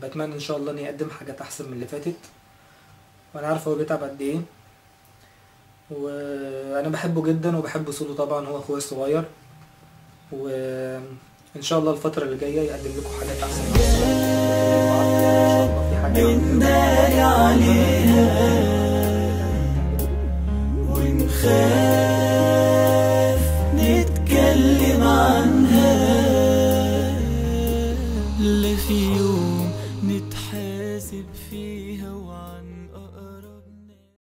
واتمنى ان شاء الله انه يقدم حاجات احسن من اللي فاتت وانا عارف هو بيتعب قد ايه وانا بحبه جدا وبحب صوته طبعا هو اخويا الصغير وان شاء الله الفتره اللي جايه يقدم لكم حاجات احسن ان شاء الله في حاجه من داري عليها